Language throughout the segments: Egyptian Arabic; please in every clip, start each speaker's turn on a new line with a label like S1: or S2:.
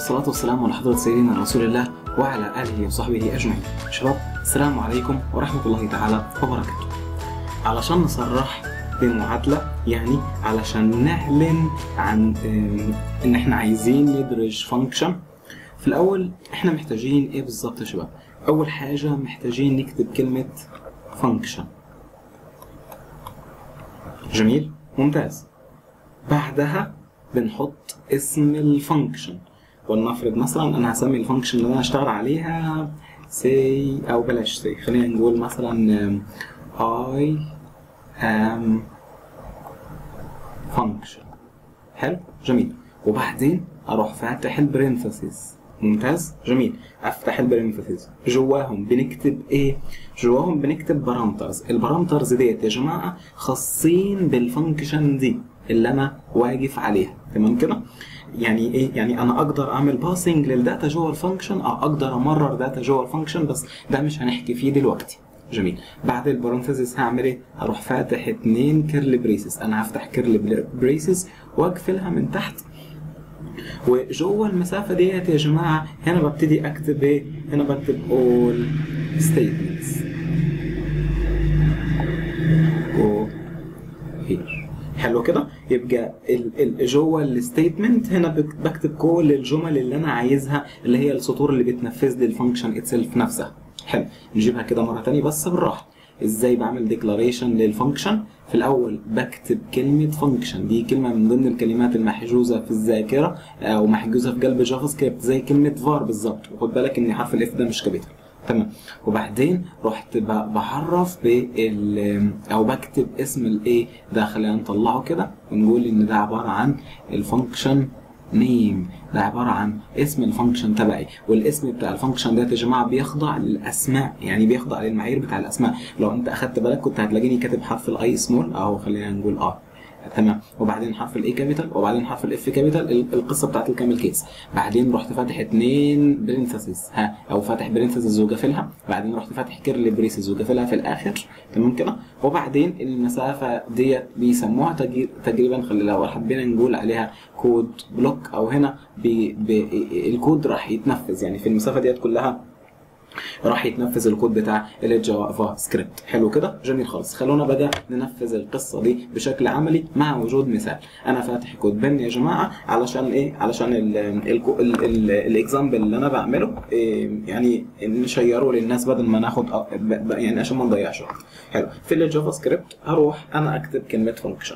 S1: والصلاة والسلام على حضرة سيدنا رسول الله وعلى آله وصحبه أجمعين. شباب السلام عليكم ورحمة الله تعالى وبركاته. علشان نصرح بمعادلة يعني علشان نعلن عن آم، إن إحنا عايزين ندرج فانكشن في الأول إحنا محتاجين إيه بالظبط يا شباب؟ أول حاجة محتاجين نكتب كلمة فانكشن. جميل؟ ممتاز. بعدها بنحط اسم الفانكشن ولنفرض مثلا انا هسمي الفانكشن اللي انا هشتغل عليها سي او بلاش سي خلينا نقول مثلا I am function حلو جميل وبعدين اروح فاتح البرنثسيس ممتاز جميل افتح البرنثسيس جواهم بنكتب ايه جواهم بنكتب بارامترز البارامترز ديت يا جماعه خاصين بالفانكشن دي اللي انا واقف عليها تمام كده يعني ايه يعني انا اقدر اعمل باسنج للداتا جوه الفانكشن اه اقدر امرر داتا جوه الفانكشن بس ده مش هنحكي فيه دلوقتي جميل بعد البارنثيسيس هعمل ايه هروح فاتح اتنين كيرل بريسز انا هفتح كيرل بريسز واقفلها من تحت وجوه المسافة ديت يا جماعة هنا ببتدي اكتب ايه؟ هنا بكتب all statements go here حلو كده يبقى ال ال جوه الستيتمنت هنا بك- بكتب كل الجمل اللي انا عايزها اللي هي السطور اللي بتنفذ لي الفانكشن اتسلف نفسها حلو نجيبها كده مره تانية بس بالراحه ازاي بعمل ديكلاريشن للفانكشن في الاول بكتب كلمه فانكشن دي كلمه من ضمن الكلمات المحجوزه في الذاكره او محجوزه في قلب جافا سكريبت زي كلمه فار بالظبط وخد بالك ان حرف الاف ده مش كابيتال تمام وبعدين رحت ب- بعرف بال او بكتب اسم الايه ده خلينا نطلعه كده ونقول ان ده عباره عن الفانكشن نيم ده عباره عن اسم الفانكشن تبعي والاسم بتاع الفانكشن ده يا جماعه بيخضع للاسماء يعني بيخضع للمعايير بتاع الاسماء لو انت اخدت بالك كنت هتلاقيني كاتب حرف الاي سمول اهو خلينا نقول اه تمام وبعدين حرف الاي كابيتال وبعدين حرف الاف كابيتال ال- القصه بتاعت الكامل كيس بعدين رحت فاتح اتنين برنسسز ها او فاتح برنسسز وقافلها بعدين رحت فاتح كيرلي بريسز وقافلها في الاخر تمام كده وبعدين المسافه ديت بيسموها تجي- تقريبا خلي لو حبينا نقول عليها كود بلوك او هنا بي بي الكود راح يتنفذ يعني في المسافه ديت كلها راح يتنفذ الكود بتاع الجافا سكريبت حلو كده جميل خالص خلونا بقى ننفذ القصه دي بشكل عملي مع وجود مثال انا فاتح كود بن يا جماعه علشان ايه علشان الاكزامبل اللي انا بعمله إيه يعني نشيره للناس بدل ما ناخد أ- ب- ب- يعني عشان ما نضيعش وقت حلو في الجافا سكريبت هروح انا اكتب كلمه فانكشن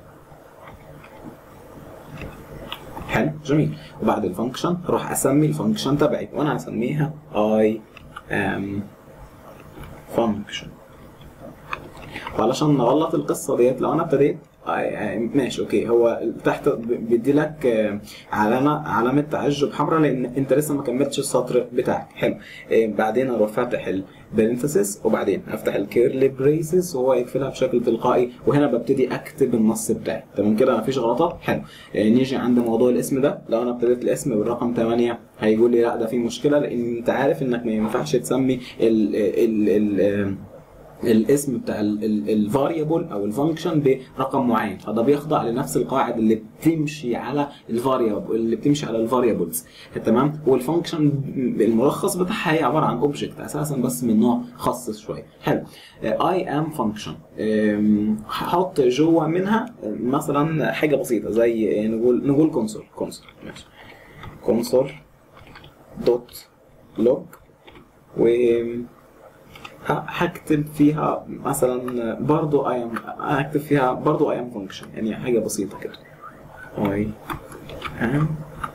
S1: حلو جميل وبعد الفانكشن اروح اسمي الفانكشن تبعي وانا هسميها اي ام فانكشن وعلشان نغلط القصه ديت لو انا ابتديت آه، آه، ماشي اوكي هو تحت ب- بيدي لك آه، علامه علامه تعجب حمراء لان انت لسه ما كملتش السطر بتاعك حلو آه، بعدين اروح فاتح البرنتسس وبعدين افتح الكيرلي بريسز وهو يقفلها بشكل تلقائي وهنا ببتدي اكتب النص بتاعي تمام كده مفيش غلطات حلو آه، نيجي عند موضوع الاسم ده لو انا ابتديت الاسم بالرقم 8 هيقول لي لا ده في مشكله لان انت عارف انك ما ينفعش تسمي ال ال ال آه، الاسم بتاع الفاريبل او الفانكشن برقم معين فده بيخضع لنفس القواعد اللي بتمشي على الفاريبل اللي بتمشي على الفاريبلز تمام والفانكشن الملخص بتاعها هي عباره عن اوبجكت اساسا بس من نوع خاص شويه حلو اي ام فانكشن هحط جوه منها آه، مثلا حاجه بسيطه زي آه، نقول نقول كونسول كونسول ماشي كونسول دوت لوج و ه- هكتب فيها مثلا برضو اي ام هكتب فيها برضو اي ام فانكشن يعني حاجه بسيطه كده اي ام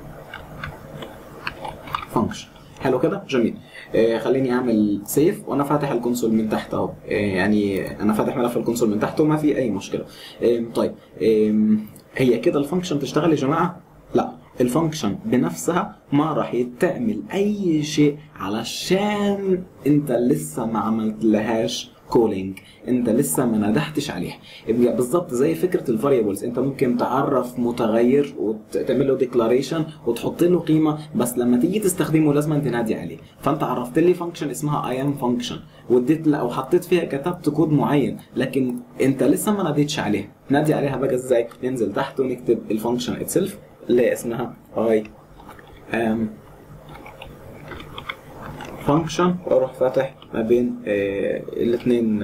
S1: فانكشن حلو كده جميل آه خليني اعمل سيف وانا فاتح الكونسول من تحت اهو آه يعني انا فاتح ملف الكونسول من تحت وما في اي مشكله آه طيب آه هي كده الفانكشن تشتغل يا جماعه لا الفانكشن بنفسها ما راح يتعمل اي شيء علشان انت لسه ما عملت لهاش كولينج انت لسه ما ندحتش عليها يبقى بالظبط زي فكره الفاريبلز انت ممكن تعرف متغير وتعمل له ديكلاريشن وتحط له قيمه بس لما تيجي تستخدمه لازم تنادي عليه فانت عرفت لي فانكشن اسمها اي ام فانكشن واديت او حطيت فيها كتبت كود معين لكن انت لسه ما ناديتش عليها نادي عليها بقى ازاي ننزل تحت ونكتب الفانكشن اتسلف اللي هي اسمها اي فانكشن واروح فاتح ما بين الاثنين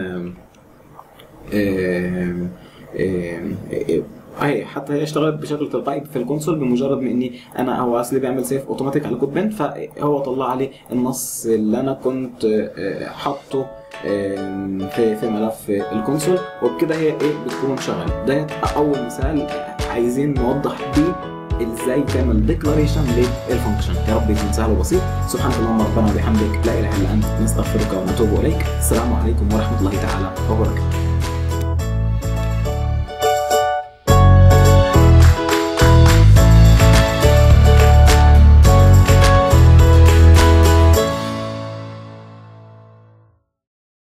S1: اهي حتى هي اشتغلت بشكل تلقائي في الكونسول بمجرد ما اني انا هو اصلي بيعمل سيف اوتوماتيك على كود بنت فهو طلع لي النص اللي انا كنت آه، حاطه آم، في في ملف الكونسول وبكده هي ايه بتكون شغاله ده اول مثال عايزين نوضح بيه ازاي تعمل ديكلاريشن للفانكشن يا رب يكون سهل وبسيط سبحانك اللهم ربنا وبحمدك لا اله الا انت نستغفرك ونتوب اليك السلام عليكم ورحمه الله تعالى وبركاته